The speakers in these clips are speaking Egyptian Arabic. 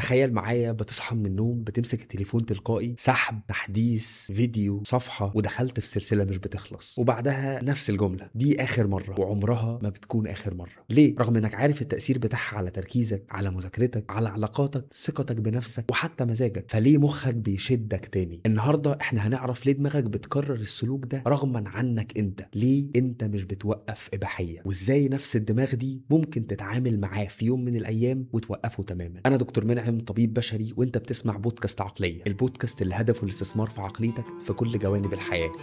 تخيل معايا بتصحى من النوم بتمسك التليفون تلقائي سحب تحديث فيديو صفحه ودخلت في سلسله مش بتخلص وبعدها نفس الجمله دي اخر مره وعمرها ما بتكون اخر مره ليه رغم انك عارف التاثير بتاعها على تركيزك على مذاكرتك على علاقاتك ثقتك بنفسك وحتى مزاجك فليه مخك بيشدك تاني النهارده احنا هنعرف ليه دماغك بتكرر السلوك ده رغما عنك انت ليه انت مش بتوقف اباحيه وازاي نفس الدماغ دي ممكن تتعامل معاه في يوم من الايام وتوقفه تماما انا دكتور منعم طبيب بشري وانت بتسمع بودكاست عقليه البودكاست اللي هدفه الاستثمار في عقليتك في كل جوانب الحياه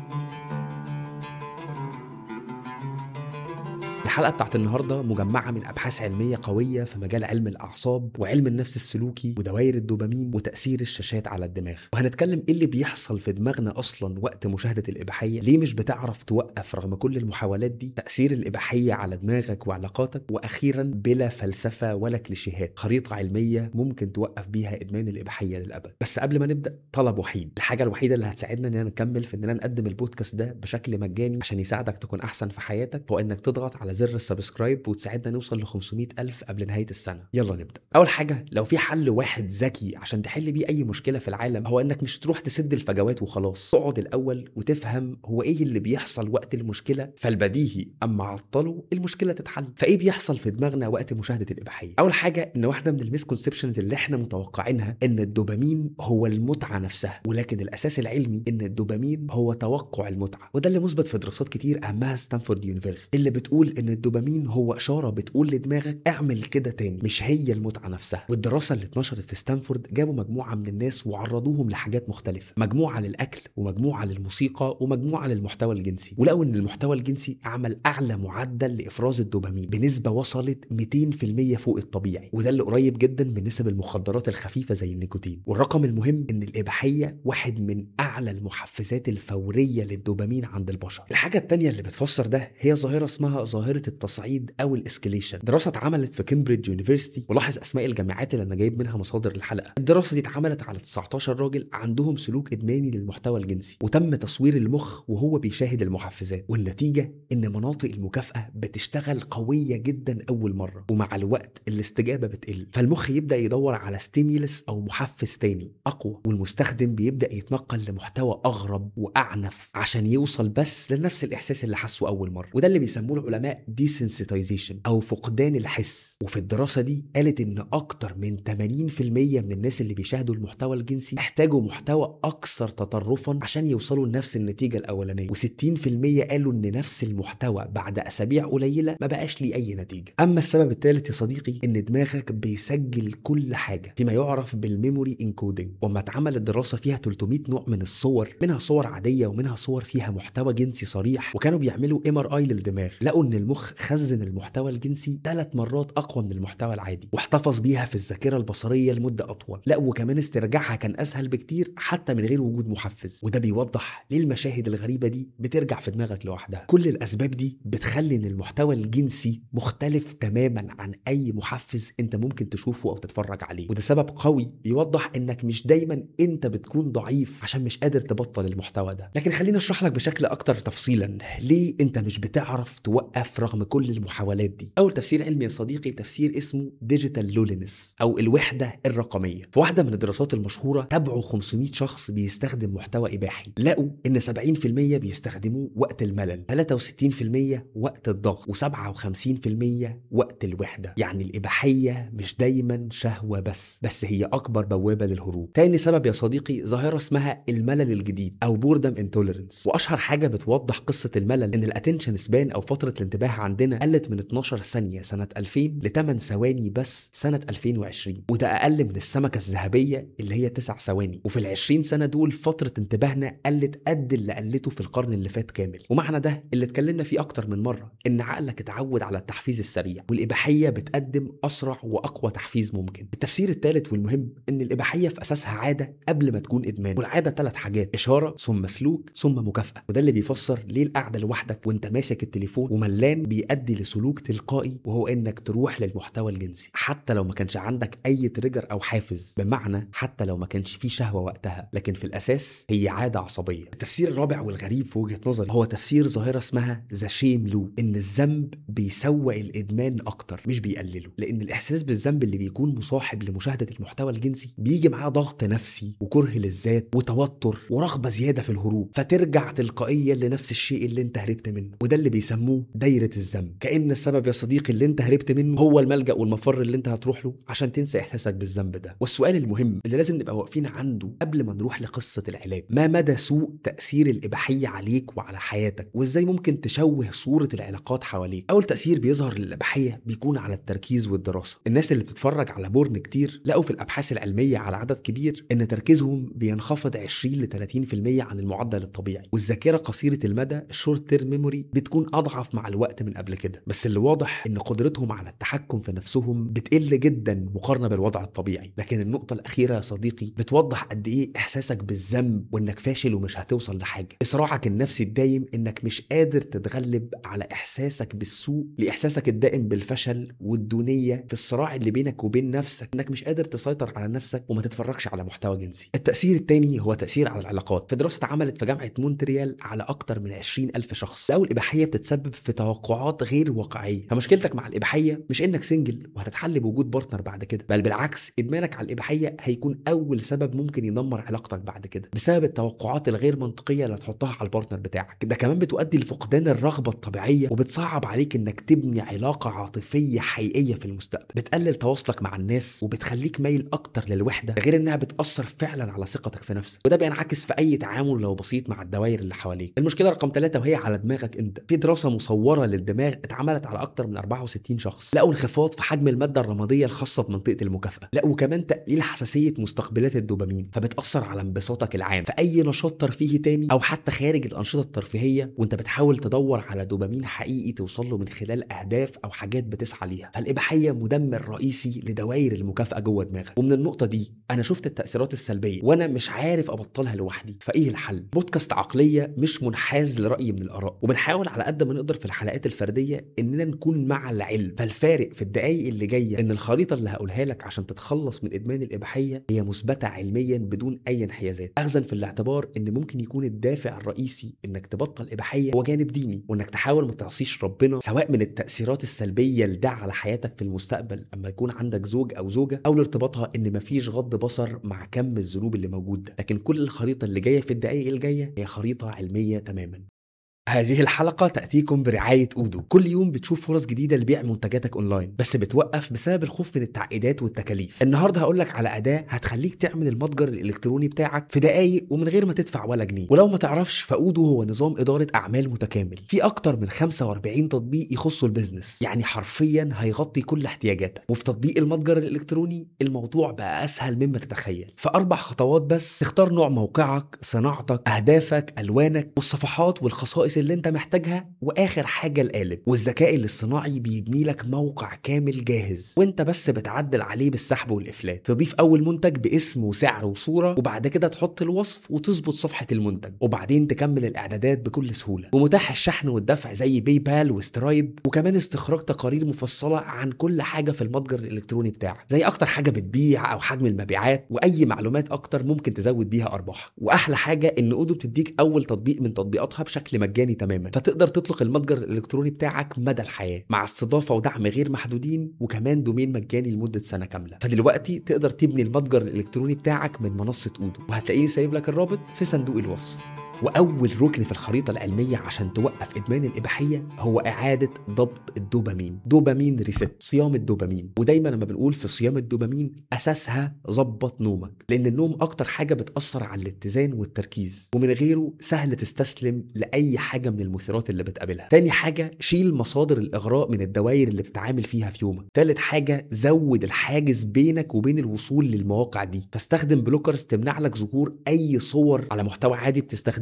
الحلقه بتاعت النهارده مجمعه من ابحاث علميه قويه في مجال علم الاعصاب وعلم النفس السلوكي ودوائر الدوبامين وتاثير الشاشات على الدماغ وهنتكلم ايه اللي بيحصل في دماغنا اصلا وقت مشاهده الاباحيه ليه مش بتعرف توقف رغم كل المحاولات دي تاثير الاباحيه على دماغك وعلاقاتك واخيرا بلا فلسفه ولا كليشيهات خريطه علميه ممكن توقف بيها ادمان الاباحيه للابد بس قبل ما نبدا طلب وحيد الحاجه الوحيده اللي هتساعدنا اننا نكمل في اننا نقدم البودكاست ده بشكل مجاني عشان يساعدك تكون احسن في حياتك هو انك تضغط على زر السبسكرايب وتساعدنا نوصل ل 500 ألف قبل نهاية السنة يلا نبدأ أول حاجة لو في حل واحد ذكي عشان تحل بيه أي مشكلة في العالم هو إنك مش تروح تسد الفجوات وخلاص تقعد الأول وتفهم هو إيه اللي بيحصل وقت المشكلة فالبديهي أما عطله المشكلة تتحل فإيه بيحصل في دماغنا وقت مشاهدة الإباحية أول حاجة إن واحدة من الميسكونسبشنز اللي إحنا متوقعينها إن الدوبامين هو المتعة نفسها ولكن الأساس العلمي إن الدوبامين هو توقع المتعة وده اللي مثبت في دراسات كتير أهمها ستانفورد يونيفرسيتي اللي بتقول إن الدوبامين هو اشاره بتقول لدماغك اعمل كده تاني مش هي المتعه نفسها والدراسه اللي اتنشرت في ستانفورد جابوا مجموعه من الناس وعرضوهم لحاجات مختلفه مجموعه للاكل ومجموعه للموسيقى ومجموعه للمحتوى الجنسي ولقوا ان المحتوى الجنسي عمل اعلى معدل لافراز الدوبامين بنسبه وصلت 200% فوق الطبيعي وده اللي قريب جدا من نسب المخدرات الخفيفه زي النيكوتين والرقم المهم ان الاباحيه واحد من اعلى المحفزات الفوريه للدوبامين عند البشر الحاجه التانية اللي بتفسر ده هي ظاهره اسمها ظاهره التصعيد او الاسكليشن دراسه اتعملت في كامبريدج يونيفرسيتي ولاحظ اسماء الجامعات اللي انا جايب منها مصادر الحلقه الدراسه دي اتعملت على 19 راجل عندهم سلوك ادماني للمحتوى الجنسي وتم تصوير المخ وهو بيشاهد المحفزات والنتيجه ان مناطق المكافاه بتشتغل قويه جدا اول مره ومع الوقت الاستجابه بتقل فالمخ يبدا يدور على ستيميلس او محفز تاني اقوى والمستخدم بيبدا يتنقل لمحتوى اغرب واعنف عشان يوصل بس لنفس الاحساس اللي حسه اول مره وده اللي بيسموه العلماء desensitization او فقدان الحس وفي الدراسه دي قالت ان اكتر من 80% من الناس اللي بيشاهدوا المحتوى الجنسي احتاجوا محتوى اكثر تطرفا عشان يوصلوا لنفس النتيجه الاولانيه و60% قالوا ان نفس المحتوى بعد اسابيع قليله ما بقاش ليه اي نتيجه اما السبب الثالث يا صديقي ان دماغك بيسجل كل حاجه فيما يعرف بالميموري انكودنج وما اتعملت دراسه فيها 300 نوع من الصور منها صور عاديه ومنها صور فيها محتوى جنسي صريح وكانوا بيعملوا ام ار اي للدماغ لقوا ان المخ خزن المحتوى الجنسي ثلاث مرات اقوى من المحتوى العادي واحتفظ بيها في الذاكره البصريه لمده اطول لا وكمان استرجاعها كان اسهل بكتير حتى من غير وجود محفز وده بيوضح ليه المشاهد الغريبه دي بترجع في دماغك لوحدها كل الاسباب دي بتخلي ان المحتوى الجنسي مختلف تماما عن اي محفز انت ممكن تشوفه او تتفرج عليه وده سبب قوي بيوضح انك مش دايما انت بتكون ضعيف عشان مش قادر تبطل المحتوى ده لكن خليني اشرح لك بشكل اكتر تفصيلا ليه انت مش بتعرف توقف رغم كل المحاولات دي اول تفسير علمي يا صديقي تفسير اسمه ديجيتال لولينس او الوحده الرقميه في واحده من الدراسات المشهوره تابعوا 500 شخص بيستخدم محتوى اباحي لقوا ان 70% بيستخدموه وقت الملل 63% وقت الضغط و57% وقت الوحده يعني الاباحيه مش دايما شهوه بس بس هي اكبر بوابه للهروب تاني سبب يا صديقي ظاهره اسمها الملل الجديد او بوردم انتوليرنس واشهر حاجه بتوضح قصه الملل ان الاتنشن سبان او فتره الانتباه عندنا قلت من 12 ثانيه سنه 2000 ل 8 ثواني بس سنه 2020 وده اقل من السمكه الذهبيه اللي هي 9 ثواني وفي ال 20 سنه دول فتره انتباهنا قلت قد اللي قلته في القرن اللي فات كامل ومعنى ده اللي اتكلمنا فيه اكتر من مره ان عقلك اتعود على التحفيز السريع والاباحيه بتقدم اسرع واقوى تحفيز ممكن التفسير الثالث والمهم ان الاباحيه في اساسها عاده قبل ما تكون ادمان والعاده ثلاث حاجات اشاره ثم سلوك ثم مكافاه وده اللي بيفسر ليه القعده لوحدك وانت ماسك التليفون وملان الادمان بيؤدي لسلوك تلقائي وهو انك تروح للمحتوى الجنسي حتى لو ما كانش عندك اي تريجر او حافز بمعنى حتى لو ما كانش في شهوه وقتها لكن في الاساس هي عاده عصبيه التفسير الرابع والغريب في وجهه نظري هو تفسير ظاهره اسمها ذا شيم لو ان الذنب بيسوق الادمان اكتر مش بيقلله لان الاحساس بالذنب اللي بيكون مصاحب لمشاهده المحتوى الجنسي بيجي معاه ضغط نفسي وكره للذات وتوتر ورغبه زياده في الهروب فترجع تلقائيا لنفس الشيء اللي انت هربت منه وده اللي بيسموه دايره الذنب كان السبب يا صديقي اللي انت هربت منه هو الملجا والمفر اللي انت هتروح له عشان تنسى احساسك بالذنب ده والسؤال المهم اللي لازم نبقى واقفين عنده قبل ما نروح لقصه العلاج ما مدى سوء تاثير الاباحيه عليك وعلى حياتك وازاي ممكن تشوه صوره العلاقات حواليك اول تاثير بيظهر للاباحيه بيكون على التركيز والدراسه الناس اللي بتتفرج على بورن كتير لقوا في الابحاث العلميه على عدد كبير ان تركيزهم بينخفض 20 ل 30% عن المعدل الطبيعي والذاكره قصيره المدى الشورت تيرم ميموري بتكون اضعف مع الوقت من قبل كده بس اللي واضح ان قدرتهم على التحكم في نفسهم بتقل جدا مقارنه بالوضع الطبيعي لكن النقطه الاخيره يا صديقي بتوضح قد ايه احساسك بالذنب وانك فاشل ومش هتوصل لحاجه صراعك النفسي الدايم انك مش قادر تتغلب على احساسك بالسوء لاحساسك الدائم بالفشل والدونيه في الصراع اللي بينك وبين نفسك انك مش قادر تسيطر على نفسك وما تتفرجش على محتوى جنسي التاثير الثاني هو تاثير على العلاقات في دراسه اتعملت في جامعه مونتريال على اكتر من 20 الف شخص لقوا الاباحيه بتتسبب في توقعات غير واقعيه فمشكلتك مع الاباحيه مش انك سنجل وهتتحل بوجود بارتنر بعد كده بل بالعكس ادمانك على الاباحيه هيكون اول سبب ممكن يدمر علاقتك بعد كده بسبب التوقعات الغير منطقيه اللي هتحطها على البارتنر بتاعك ده كمان بتؤدي لفقدان الرغبه الطبيعيه وبتصعب عليك انك تبني علاقه عاطفيه حقيقيه في المستقبل بتقلل تواصلك مع الناس وبتخليك مايل اكتر للوحده غير انها بتاثر فعلا على ثقتك في نفسك وده بينعكس في اي تعامل لو بسيط مع الدوائر اللي حواليك المشكله رقم ثلاثة وهي على دماغك انت في دراسه مصوره للدماغ اتعملت على اكتر من 64 شخص لقوا انخفاض في حجم الماده الرماديه الخاصه بمنطقه المكافاه لقوا كمان تقليل حساسيه مستقبلات الدوبامين فبتاثر على انبساطك العام في اي نشاط ترفيهي تاني او حتى خارج الانشطه الترفيهيه وانت بتحاول تدور على دوبامين حقيقي توصل له من خلال اهداف او حاجات بتسعى ليها فالاباحيه مدمر رئيسي لدوائر المكافاه جوه دماغك ومن النقطه دي انا شفت التاثيرات السلبيه وانا مش عارف ابطلها لوحدي فايه الحل بودكاست عقليه مش منحاز لراي من الاراء وبنحاول على قد ما نقدر في الحلقات الفرديه اننا نكون مع العلم فالفارق في الدقائق اللي جايه ان الخريطه اللي هقولها لك عشان تتخلص من ادمان الاباحيه هي مثبته علميا بدون اي انحيازات اخذا في الاعتبار ان ممكن يكون الدافع الرئيسي انك تبطل اباحيه هو جانب ديني وانك تحاول ما تعصيش ربنا سواء من التاثيرات السلبيه لده على حياتك في المستقبل اما يكون عندك زوج او زوجه او لارتباطها ان مفيش غض بصر مع كم الذنوب اللي موجود ده لكن كل الخريطه اللي جايه في الدقائق الجايه هي خريطه علميه تماما هذه الحلقة تأتيكم برعاية أودو كل يوم بتشوف فرص جديدة لبيع منتجاتك أونلاين بس بتوقف بسبب الخوف من التعقيدات والتكاليف النهاردة هقولك على أداة هتخليك تعمل المتجر الإلكتروني بتاعك في دقايق ومن غير ما تدفع ولا جنيه ولو ما تعرفش فأودو هو نظام إدارة أعمال متكامل في أكتر من 45 تطبيق يخصوا البيزنس يعني حرفيا هيغطي كل احتياجاتك وفي تطبيق المتجر الإلكتروني الموضوع بقى أسهل مما تتخيل في أربع خطوات بس تختار نوع موقعك صناعتك أهدافك ألوانك والصفحات والخصائص اللي انت محتاجها واخر حاجه القالب والذكاء الاصطناعي بيبني لك موقع كامل جاهز وانت بس بتعدل عليه بالسحب والافلات تضيف اول منتج باسم وسعر وصوره وبعد كده تحط الوصف وتظبط صفحه المنتج وبعدين تكمل الاعدادات بكل سهوله ومتاح الشحن والدفع زي باي بال وسترايب وكمان استخراج تقارير مفصله عن كل حاجه في المتجر الالكتروني بتاعك زي اكتر حاجه بتبيع او حجم المبيعات واي معلومات اكتر ممكن تزود بيها ارباحك واحلى حاجه ان اودو بتديك اول تطبيق من تطبيقاتها بشكل مجاني تماما فتقدر تطلق المتجر الالكتروني بتاعك مدى الحياه مع استضافه ودعم غير محدودين وكمان دومين مجاني لمده سنه كامله فدلوقتي تقدر تبني المتجر الالكتروني بتاعك من منصه اودو وهتلاقيني سايب لك الرابط في صندوق الوصف واول ركن في الخريطه العلميه عشان توقف ادمان الاباحيه هو اعاده ضبط الدوبامين دوبامين ريست صيام الدوبامين ودايما لما بنقول في صيام الدوبامين اساسها ظبط نومك لان النوم اكتر حاجه بتاثر على الاتزان والتركيز ومن غيره سهل تستسلم لاي حاجه من المثيرات اللي بتقابلها تاني حاجه شيل مصادر الاغراء من الدوائر اللي بتتعامل فيها في يومك تالت حاجه زود الحاجز بينك وبين الوصول للمواقع دي فاستخدم بلوكرز تمنع لك ظهور اي صور على محتوى عادي بتستخدمه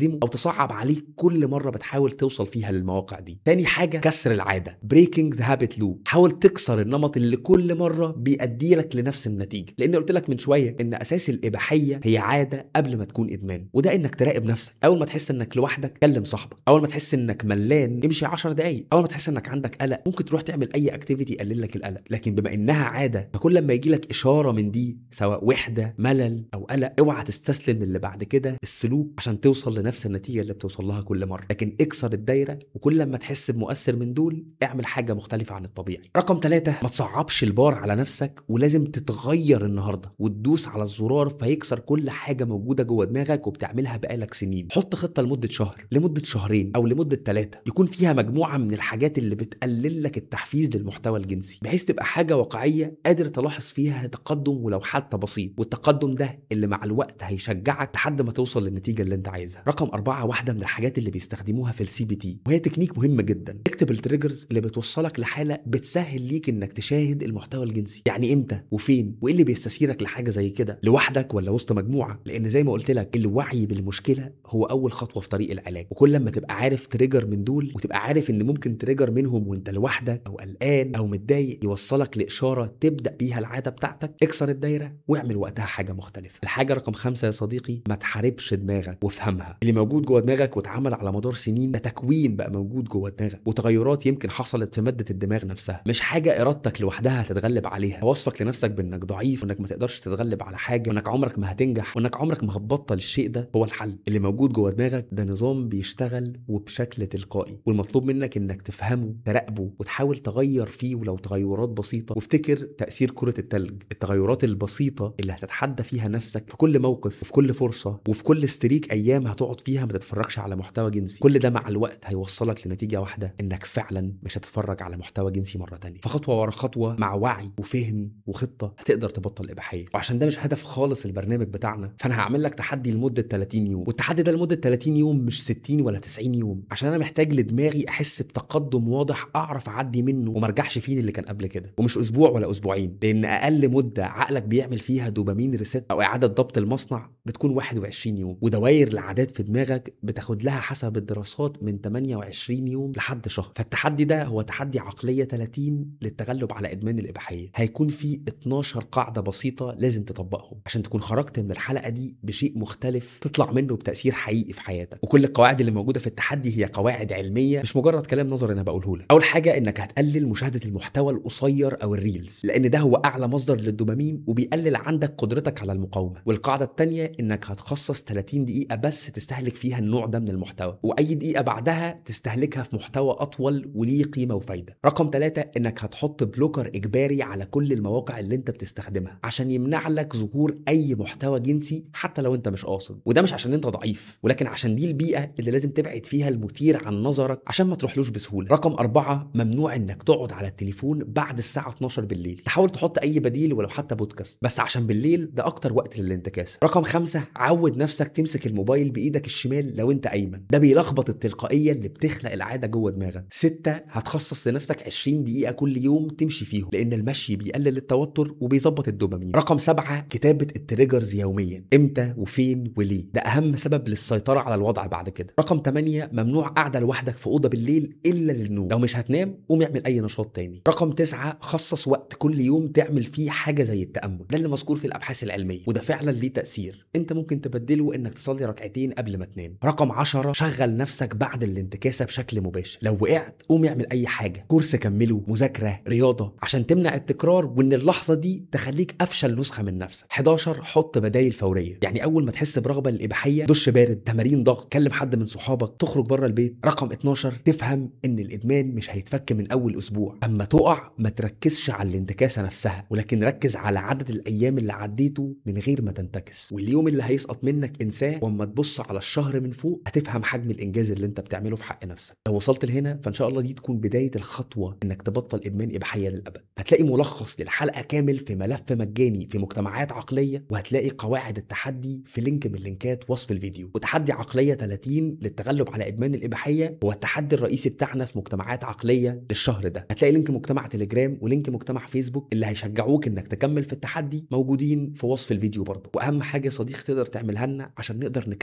تستخدمه او تصعب عليك كل مره بتحاول توصل فيها للمواقع دي تاني حاجه كسر العاده بريكنج ذا هابت لوب حاول تكسر النمط اللي كل مره بيؤدي لك لنفس النتيجه لان قلت لك من شويه ان اساس الاباحيه هي عاده قبل ما تكون ادمان وده انك تراقب نفسك اول ما تحس انك لوحدك كلم صاحبك اول ما تحس انك ملان امشي 10 دقايق اول ما تحس انك عندك قلق ممكن تروح تعمل اي اكتيفيتي يقلل لك القلق لكن بما انها عاده فكل لما يجي لك اشاره من دي سواء وحده ملل او قلق اوعى تستسلم للي بعد كده السلوك عشان توصل لنفس النتيجه اللي بتوصل لها كل مره لكن اكسر الدايره وكل لما تحس بمؤثر من دول اعمل حاجه مختلفه عن الطبيعي رقم ثلاثة ما تصعبش البار على نفسك ولازم تتغير النهارده وتدوس على الزرار فيكسر كل حاجه موجوده جوه دماغك وبتعملها بقالك سنين حط خطه لمده شهر لمده شهرين او لمده ثلاثه يكون فيها مجموعه من الحاجات اللي بتقلل لك التحفيز للمحتوى الجنسي بحيث تبقى حاجه واقعيه قادر تلاحظ فيها تقدم ولو حتى بسيط والتقدم ده اللي مع الوقت هيشجعك لحد ما توصل للنتيجه اللي انت عايزها رقم أربعة واحده من الحاجات اللي بيستخدموها في السي بي تي وهي تكنيك مهم جدا اكتب التريجرز اللي بتوصلك لحاله بتسهل ليك انك تشاهد المحتوى الجنسي يعني امتى وفين وايه اللي بيستثيرك لحاجه زي كده لوحدك ولا وسط مجموعه لان زي ما قلت لك الوعي بالمشكله هو اول خطوه في طريق العلاج وكل لما تبقى عارف تريجر من دول وتبقى عارف ان ممكن تريجر منهم وانت لوحدك او قلقان او متضايق يوصلك لاشاره تبدا بيها العاده بتاعتك اكسر الدايره واعمل وقتها حاجه مختلفه الحاجه رقم خمسة يا صديقي ما تحاربش دماغك وافهمها اللي موجود جوه دماغك واتعمل على مدار سنين ده تكوين بقى موجود جوه دماغك وتغيرات يمكن حصلت في ماده الدماغ نفسها مش حاجه ارادتك لوحدها هتتغلب عليها وصفك لنفسك بانك ضعيف وانك ما تقدرش تتغلب على حاجه وانك عمرك ما هتنجح وانك عمرك ما هتبطل الشيء ده هو الحل اللي موجود جوه دماغك ده نظام بيشتغل وبشكل تلقائي والمطلوب منك انك تفهمه تراقبه وتحاول تغير فيه ولو تغيرات بسيطه وافتكر تاثير كره التلج التغيرات البسيطه اللي هتتحدى فيها نفسك في كل موقف وفي كل فرصه وفي كل ستريك ايام هتقعد فيها ما تتفرجش على محتوى جنسي كل ده مع الوقت هيوصلك لنتيجه واحده انك فعلا مش هتتفرج على محتوى جنسي مره تانية فخطوه ورا خطوه مع وعي وفهم وخطه هتقدر تبطل الاباحيه وعشان ده مش هدف خالص البرنامج بتاعنا فانا هعمل لك تحدي لمده 30 يوم والتحدي ده لمده 30 يوم مش 60 ولا 90 يوم عشان انا محتاج لدماغي احس بتقدم واضح اعرف اعدي منه وما ارجعش فين اللي كان قبل كده ومش اسبوع ولا اسبوعين لان اقل مده عقلك بيعمل فيها دوبامين ريست او اعاده ضبط المصنع بتكون 21 يوم ودوائر العادات في دماغك بتاخد لها حسب الدراسات من 28 يوم لحد شهر فالتحدي ده هو تحدي عقليه 30 للتغلب على ادمان الاباحيه هيكون في 12 قاعده بسيطه لازم تطبقهم عشان تكون خرجت من الحلقه دي بشيء مختلف تطلع منه بتاثير حقيقي في حياتك وكل القواعد اللي موجوده في التحدي هي قواعد علميه مش مجرد كلام نظري انا بقوله لك اول حاجه انك هتقلل مشاهده المحتوى القصير او الريلز لان ده هو اعلى مصدر للدوبامين وبيقلل عندك قدرتك على المقاومه والقاعده الثانيه انك هتخصص 30 دقيقه بس تستهلك فيها النوع ده من المحتوى واي دقيقه بعدها تستهلكها في محتوى اطول وليه قيمه وفايده رقم ثلاثة انك هتحط بلوكر اجباري على كل المواقع اللي انت بتستخدمها عشان يمنع لك ظهور اي محتوى جنسي حتى لو انت مش قاصد وده مش عشان انت ضعيف ولكن عشان دي البيئه اللي لازم تبعد فيها المثير عن نظرك عشان ما تروحلوش بسهوله رقم أربعة ممنوع انك تقعد على التليفون بعد الساعه 12 بالليل تحاول تحط اي بديل ولو حتى بودكاست بس عشان بالليل ده اكتر وقت للانتكاسه رقم خمسة عود نفسك تمسك الموبايل بايدك الشمال لو انت ايمن ده بيلخبط التلقائيه اللي بتخلق العاده جوه دماغك ستة هتخصص لنفسك 20 دقيقه كل يوم تمشي فيهم لان المشي بيقلل التوتر وبيظبط الدوبامين رقم سبعة كتابه التريجرز يوميا امتى وفين وليه ده اهم سبب للسيطره على الوضع بعد كده رقم 8 ممنوع قاعده لوحدك في اوضه بالليل الا للنوم لو مش هتنام قوم اعمل اي نشاط تاني رقم 9 خصص وقت كل يوم تعمل فيه حاجه زي التامل ده اللي مذكور في الابحاث العلميه وده فعلا ليه تاثير انت ممكن تبدله انك تصلي ركعتين قبل ما تنام رقم 10 شغل نفسك بعد الانتكاسه بشكل مباشر لو وقعت قوم اعمل اي حاجه كورس كمله مذاكره رياضه عشان تمنع التكرار وان اللحظه دي تخليك افشل نسخه من نفسك 11 حط بدايل فوريه يعني اول ما تحس برغبه الاباحيه دش بارد تمارين ضغط كلم حد من صحابك تخرج بره البيت رقم 12 تفهم ان الادمان مش هيتفك من اول اسبوع اما تقع ما تركزش على الانتكاسه نفسها ولكن ركز على عدد الايام اللي عديته من غير ما تنتكس واليوم اللي هيسقط منك انساه واما تبص على الشهر من فوق هتفهم حجم الانجاز اللي انت بتعمله في حق نفسك لو وصلت لهنا فان شاء الله دي تكون بدايه الخطوه انك تبطل ادمان اباحيه للابد هتلاقي ملخص للحلقه كامل في ملف مجاني في مجتمعات عقليه وهتلاقي قواعد التحدي في لينك من لينكات وصف الفيديو وتحدي عقليه 30 للتغلب على ادمان الاباحيه هو التحدي الرئيسي بتاعنا في مجتمعات عقليه للشهر ده هتلاقي لينك مجتمع تليجرام ولينك مجتمع فيسبوك اللي هيشجعوك انك تكمل في التحدي موجودين في وصف الفيديو برضه واهم حاجه يا صديقي تقدر تعملها لنا عشان نقدر نكمل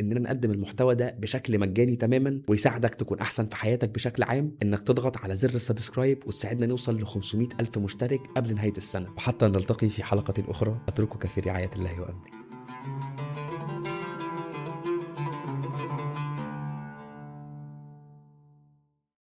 اننا نقدم المحتوى ده بشكل مجاني تماما ويساعدك تكون احسن في حياتك بشكل عام انك تضغط على زر السبسكرايب وتساعدنا نوصل ل 500 الف مشترك قبل نهايه السنه وحتى نلتقي في حلقه اخرى اتركك في رعايه الله وامنه